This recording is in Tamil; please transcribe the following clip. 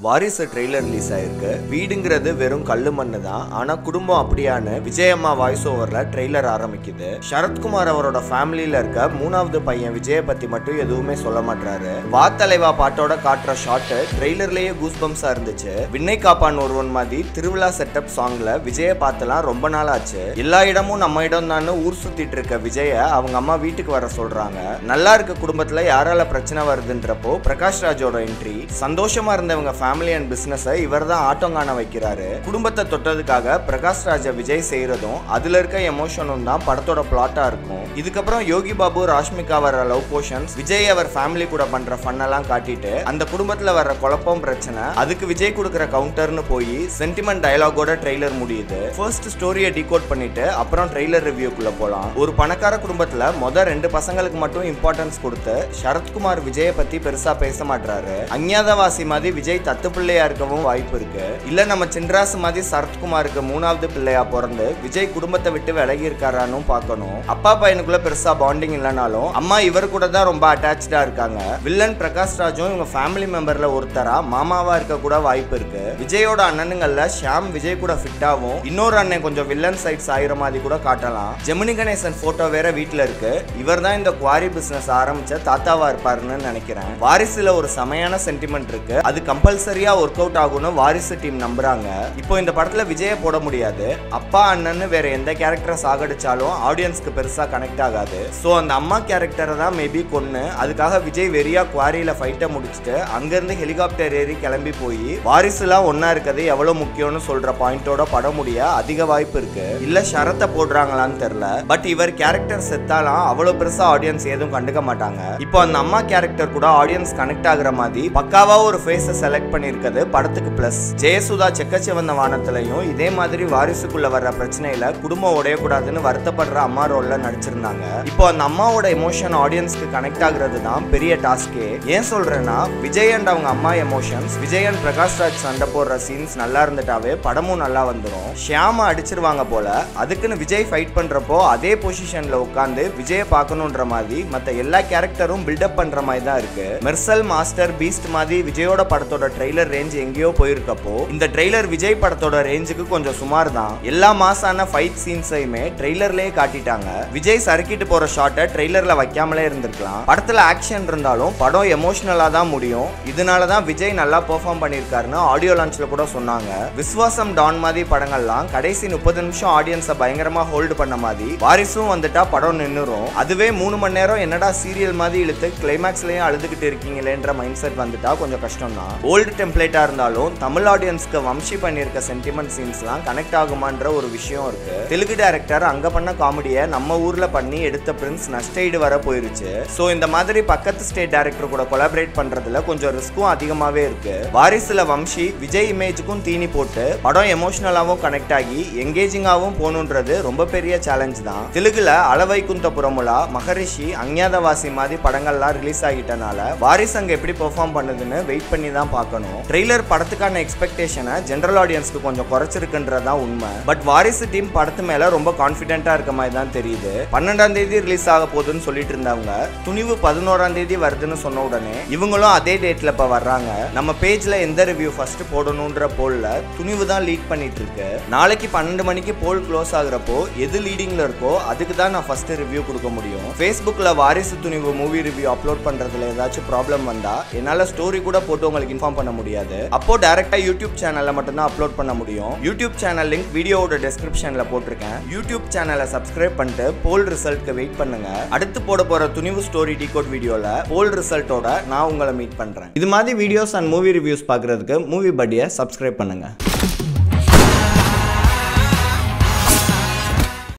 வாரிசு ட்ரெய்லர் ரிலீஸ் ஆயிருக்கு வீடுங்கிறது வெறும் கல்லு மண்ணு தான் ஆனா குடும்பம் அப்படியான்னு விஜயம்மா வாய்ஸ் ஓவர்ல ட்ரெய்லர் ஆரம்பிக்குது சரத்குமார் அவரோட ஃபேமிலியில இருக்க மூணாவது பையன் விஜய பத்தி மட்டும் எதுவுமே சொல்ல மாட்டாரு வா தலைவா பாட்டோட காட்டுற ஷாட் ட்ரெய்லர்லயே கூஸ் பம்ஸா இருந்துச்சு விண்ணை காப்பான் ஒருவன் மாதிரி திருவிழா செட்டப் சாங்ல விஜய பார்த்தலாம் ரொம்ப நாள் ஆச்சு எல்லா இடமும் நம்ம இடம் தான் ஊர் சுத்திட்டு இருக்க விஜய அவங்க அம்மா வீட்டுக்கு வர சொல்றாங்க நல்லா இருக்க குடும்பத்துல யாரால பிரச்சனை வருதுன்றப்போ பிரகாஷ் ராஜோட என்ட்ரி சந்தோஷமா இருந்தவங்க ஃபேமிலி அண்ட் பிசினஸை இவர் தான் ஆட்டங்காண வைக்கிறாரு குடும்பத்தை தொட்டதுக்காக பிரகாஷ் ராஜா விஜய் செய்யறதும் அதுல இருக்க எமோஷனும் தான் படத்தோட பிளாட்டா இருக்கும் இதுக்கப்புறம் யோகி பாபு ராஷ்மிகா வர லவ் போர்ஷன்ஸ் விஜய் அவர் ஃபேமிலி கூட பண்ற ஃபன் எல்லாம் காட்டிட்டு அந்த குடும்பத்துல வர்ற குழப்பம் பிரச்சனை அதுக்கு விஜய் கொடுக்குற கவுண்டர்னு போய் சென்டிமெண்ட் டயலாகோட ட்ரெய்லர் முடியுது ஃபர்ஸ்ட் ஸ்டோரியை டிகோட் பண்ணிட்டு அப்புறம் ட்ரெய்லர் ரிவ்யூக்குள்ள போலாம் ஒரு பணக்கார குடும்பத்துல மொத ரெண்டு பசங்களுக்கு மட்டும் இம்பார்ட்டன்ஸ் கொடுத்து சரத்குமார் விஜயை பத்தி பெருசா பேச மாட்டாரு அஞ்ஞாதவாசி மாதிரி விஜய் தத்து பிள்ளையா இருக்கவும் வாய்ப்பு இருக்கு இல்ல நம்ம சின்ராசு மாதிரி சரத்குமாருக்கு மூணாவது பிள்ளையா பிறந்து விஜய் குடும்பத்தை விட்டு விலகி இருக்காரான்னு பார்க்கணும் அப்பா பையனுக்குள்ள பெருசா பாண்டிங் இல்லைனாலும் அம்மா இவர் கூட தான் ரொம்ப அட்டாச்சா இருக்காங்க வில்லன் பிரகாஷ் ராஜும் இவங்க ஃபேமிலி மெம்பர்ல ஒருத்தரா மாமாவா இருக்க கூட வாய்ப்பு இருக்கு விஜயோட அண்ணனுங்கள்ல ஷியாம் விஜய் கூட ஃபிட்டாவும் இன்னொரு அண்ணன் கொஞ்சம் வில்லன் சைட்ஸ் ஆயிர மாதிரி கூட காட்டலாம் ஜெமினி கணேசன் போட்டோ வேற வீட்ல இருக்கு இவர் தான் இந்த குவாரி பிசினஸ் ஆரம்பிச்ச தாத்தாவா இருப்பாருன்னு நினைக்கிறேன் வாரிசுல ஒரு செமையான சென்டிமெண்ட் இருக்கு அது கம்பல்சரியா ஒர்க் அவுட் ஆகும்னு வாரிசு டீம் நம்புறாங்க இப்போ இந்த படத்துல விஜய போட முடியாது அப்பா அண்ணன்னு வேற எந்த கேரக்டரை சாகடிச்சாலும் ஆடியன்ஸ்க்கு பெருசா கனெக்ட் ஆகாது ஸோ அந்த அம்மா கேரக்டரை தான் மேபி கொன்னு அதுக்காக விஜய் வெறியா குவாரியில ஃபைட்டை முடிச்சுட்டு அங்கிருந்து ஹெலிகாப்டர் ஏறி கிளம்பி போய் வாரிசுலாம் ஒன்னா இருக்கிறது எவ்வளவு முக்கியம்னு சொல்ற பாயிண்டோட படம் முடிய அதிக வாய்ப்பு இருக்கு இல்ல ஷரத்தை போடுறாங்களான்னு தெரியல பட் இவர் கேரக்டர் செத்தாலாம் அவ்வளவு பெருசா ஆடியன்ஸ் எதுவும் கண்டுக்க மாட்டாங்க இப்போ அந்த அம்மா கேரக்டர் கூட ஆடியன்ஸ் கனெக்ட் ஆகுற மாதிரி பக்காவா ஒரு ஃபேஸை செலக்ட் பண்ணியிருக்கிறது படத்துக்கு பிளஸ் ஜெயசுதா செக்கச்சிவந்த வானத்திலையும் இதே மாதிரி வாரிசுக்குள்ள வர்ற பிரச்சனையில குடும்பம் உடையக்கூடாதுன்னு வருத்தப்படுற அம்மா ரோல்ல நடிச்சிருந்தாங்க இப்போ அந்த அம்மாவோட எமோஷன் ஆடியன்ஸ்க்கு கனெக்ட் ஆகுறது தான் பெரிய டாஸ்கே ஏன் சொல்றேன்னா விஜய் அண்ட் அவங்க அம்மா எமோஷன்ஸ் விஜய் அண்ட் பிரகாஷ் ராஜ் சண்டை போடுற சீன்ஸ் நல்லா இருந்துட்டாவே படமும் நல்லா வந்துடும் ஷியாமா அடிச்சிருவாங்க போல அதுக்குன்னு விஜய் ஃபைட் பண்றப்போ அதே பொசிஷன்ல உட்காந்து விஜய பார்க்கணுன்ற மாதிரி மத்த எல்லா கேரக்டரும் பில்டப் பண்ற மாதிரி தான் இருக்கு மெர்சல் மாஸ்டர் பீஸ்ட் மாதிரி விஜயோட படத்தோட ட்ரெய்லர் ரேஞ்ச் எங்கேயோ போயிருக்கப்போ இந்த ட்ரெய்லர் விஜய் படத்தோட ரேஞ்சுக்கு கொஞ்சம் சுமார் தான் எல்லா மாசான ஃபைட் சீன்ஸையுமே ட்ரெய்லர்லயே காட்டிட்டாங்க விஜய் சறுக்கிட்டு போற ஷாட்டை ட்ரெய்லர்ல வைக்காமலே இருந்திருக்கலாம் படத்துல ஆக்ஷன் இருந்தாலும் படம் எமோஷனலா தான் முடியும் இதனால தான் விஜய் நல்லா பெர்ஃபார்ம் பண்ணியிருக்காருன்னு ஆடியோ லான்ச்ல கூட சொன்னாங்க விஸ்வாசம் டான் மாதிரி படங்கள்லாம் கடைசி முப்பது நிமிஷம் ஆடியன்ஸை பயங்கரமா ஹோல்டு பண்ண மாதிரி வாரிசும் வந்துட்டா படம் நின்னுரும் அதுவே மூணு மணி நேரம் என்னடா சீரியல் மாதிரி இழுத்து கிளைமேக்ஸ்லயும் அழுதுகிட்டு இருக்கீங்களேன்ற மைண்ட் செட் வந்துட்டா கொஞ்சம் கஷ்டம் தான் ஓல்டு டெம்ப்ளேட்டா இருந்தாலும் தமிழ் ஆடியன்ஸ்க்கு வம்சி பண்ணியிருக்க சென்டிமெண்ட் சீன்ஸ்லாம் கனெக்ட் ஆகுமான்ற ஒரு விஷயம் இருக்கு தெலுங்கு டைரக்டர் அங்க பண்ண காமெடியை நம்ம ஊர்ல பண்ணி எடுத்த பிரின்ஸ் நஷ்டைடு வர போயிருச்சு சோ இந்த மாதிரி பக்கத்து ஸ்டேட் டைரக்டர் கூட கொலாபரேட் பண்றதுல கொஞ்சம் ரிஸ்க்கும் அதிகமாவே இருக்கு வாரிசுல வம்சி விஜய் இமேஜுக்கும் தீனி போட்டு படம் எமோஷனலாவும் கனெக்ட் ஆகி எங்கேஜிங்காவும் போகணுன்றது ரொம்ப பெரிய சேலஞ்ச் தான் தெலுங்குல அளவைக்குந்த புறமுலா மகரிஷி அஞ்ஞாதவாசி மாதிரி படங்கள்லாம் ரிலீஸ் ஆகிட்டனால வாரிசு அங்க எப்படி பெர்ஃபார்ம் பண்ணுதுன்னு வெயிட் பண்ணி தான் பார்க்கணும் ட்ரெய்லர் படத்துக்கான எக்ஸ்பெக்டேஷனை ஜென்ரல் ஆடியன்ஸ்க்கு கொஞ்சம் குறைச்சிருக்குன்றது தான் உண்மை பட் வாரிசு டீம் படத்து மேல ரொம்ப கான்ஃபிடென்ட்டா இருக்க மாதிரி தான் தெரியுது பன்னெண்டாம் தேதி ரிலீஸ் ஆக போகுதுன்னு சொல்லிட்டு இருந்தவங்க துணிவு பதினோராம் தேதி வருதுன்னு சொன்ன உடனே இவங்களும் அதே டேட்ல இப்ப வர்றாங்க நம்ம பேஜ்ல எந்த ரிவ்யூ ஃபர்ஸ்ட் போடணுன்ற போல்ல துணிவு தான் லீட் பண்ணிட்டு இருக்கு நாளைக்கு பன்னெண்டு மணிக்கு போல் க்ளோஸ் ஆகுறப்போ எது லீடிங்ல இருக்கோ அதுக்கு தான் நான் ஃபர்ஸ்ட் ரிவ்யூ கொடுக்க முடியும் ஃபேஸ்புக்ல வாரிசு துணிவு மூவி ரிவ்யூ அப்லோட் பண்றதுல ஏதாச்சும் ப்ராப்ளம் வந்தா என்னால ஸ்டோரி கூட போட்டு உங்களுக்கு இன்ஃபார்ம் பண்ண முடியாது அப்போ டைரக்டா யூடியூப் சேனல்ல மட்டும்தான் அப்லோட் பண்ண முடியும் யூடியூப் சேனல் லிங்க் வீடியோவோட டெஸ்கிரிப்ஷன்ல போட்டிருக்கேன் யூடியூப் சேனலை சப்ஸ்கிரைப் பண்ணிட்டு போல் ரிசல்ட்க்கு வெயிட் பண்ணுங்க அடுத்து போட போற துணிவு ஸ்டோரி டிகோட் வீடியோல போல் ரிசல்ட்டோட நான் உங்களை மீட் பண்றேன் இது மாதிரி வீடியோஸ் அண்ட் மூவி ரிவ்யூஸ் பார்க்கறதுக்கு மூவி படியை சப்ஸ்கிரைப் பண்ணுங்க